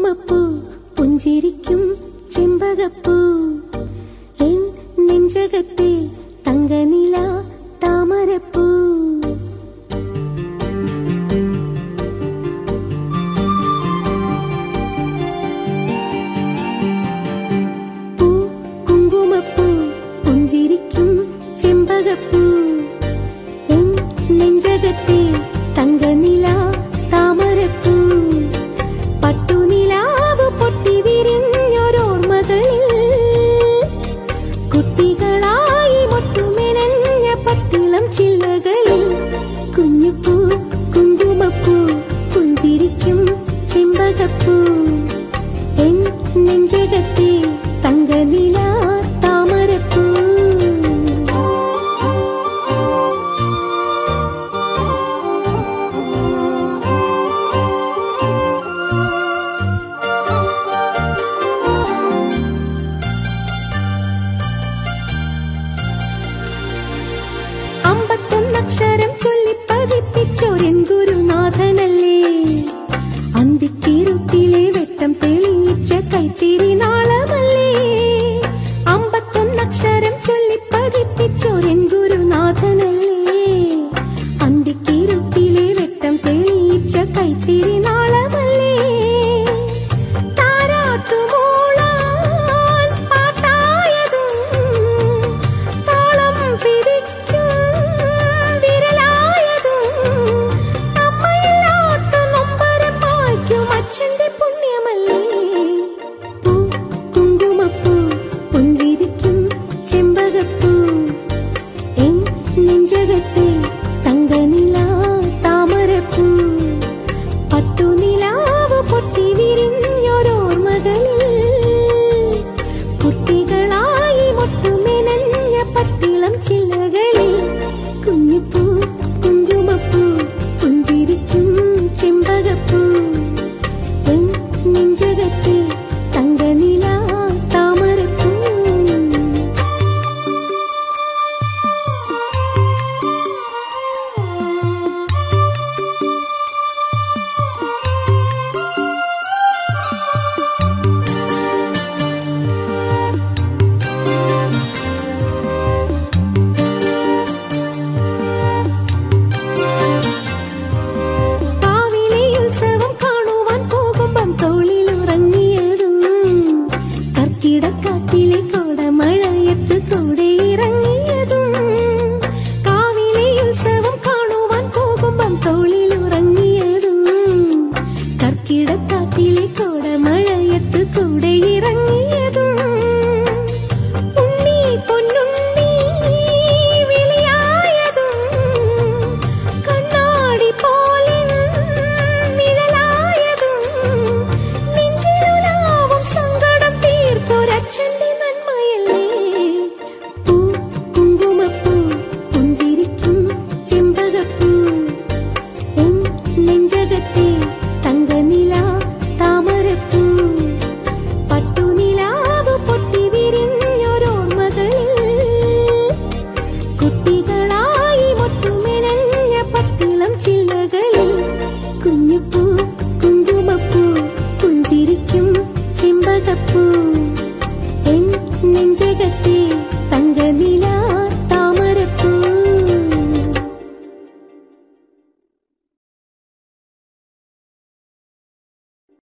കുങ്കുമപ്പൂ പുഞ്ചിരിക്കും ചെമ്പകപ്പൂ N നെഞ്ചകത്തെ തങ്കനില താമരപ്പൂ പൂ കുങ്കുമപ്പൂ പുഞ്ചിരിക്കും ചെമ്പകപ്പൂ N നെഞ്ചകത്തെ തങ്കനില താമരപ്പൂ പട്ടുനിലാവ് പൊട്ടി വിരിഞ്ഞൊരോർമ്മകളിൽ കുട്ടികളായി മൊട്ടുമെനഞ്ഞ പത്തിളം ചില്ലകളിൽ കുഞ്ഞുപൂ കുങ്കുമപ്പൂ പുഞ്ചിരിക്കും ചെമ്പകപ്പൂ എൻ നെഞ്ചകത്തെ തങ്കനില താമരപ്പൂ അമ്പത്തൊന്നക്ഷരം ചൊല്ലി പഠിപ്പിച്ചോരൻ ഗുരുനാഥനല്ലേ അന്തിക്കിരുട്ടിലെ വെട്ടം തെളിയിച്ച കൈത്തിരി നാളമല്ലേ അമ്പത്തൊന്നക്ഷരം ചൊല്ലി പഠിപ്പിച്ചോരൻ ഗുരുനാഥനല്ലേ അന്തിക്കിരുട്ടിലെ വെട്ടം തെളിയിച്ച കൈത്തിരി നാളമല്ലേ താരാട്ടുമൂളാൻ പാട്ടായതും താളം പിടിക്കും വിരലായതും അമ്മയില്ലാത്ത നൊമ്പരം പായ്ക്കും അച്ഛന്റെ പുണ്യമല്ലേ പൂ കുങ്കുമപ്പൂ പുഞ്ചിരിക്കും ചെമ്പകപ്പൂ എൻ നെഞ്ചകത്തെ തങ്കനില താമരപ്പൂ പട്ടുനിലാവ് പൊട്ടി വിരിഞ്ഞൊരോർമ്മകളിൽ കുട്ടികളായി മൊട്ടുമെനഞ്ഞ പത്തിളം ചില്ലകളിൽ കുഞ്ഞിപ്പൂ കുങ്കുമപ്പൂ പുഞ്ചിരിക്കും ചെമ്പകപ്പൂ എൻ നെഞ്ചകത്തെ തങ്കനില താമരപ്പൂ കാവിലെ ഉത്സവം കാണുവാൻ പോകുമ്പം തോളിലുറങ്ങിയതും കർക്കിടക്കാറ്റിലെ കോടമഴയത്ത് കൂടെ ഇറങ്ങിയതും കാവിലെ ഉത്സവം കാണുവാൻ പോകുമ്പം തോളിലുറങ്ങിയതും കർക്കിടക്കാറ്റിലെ കോടമഴ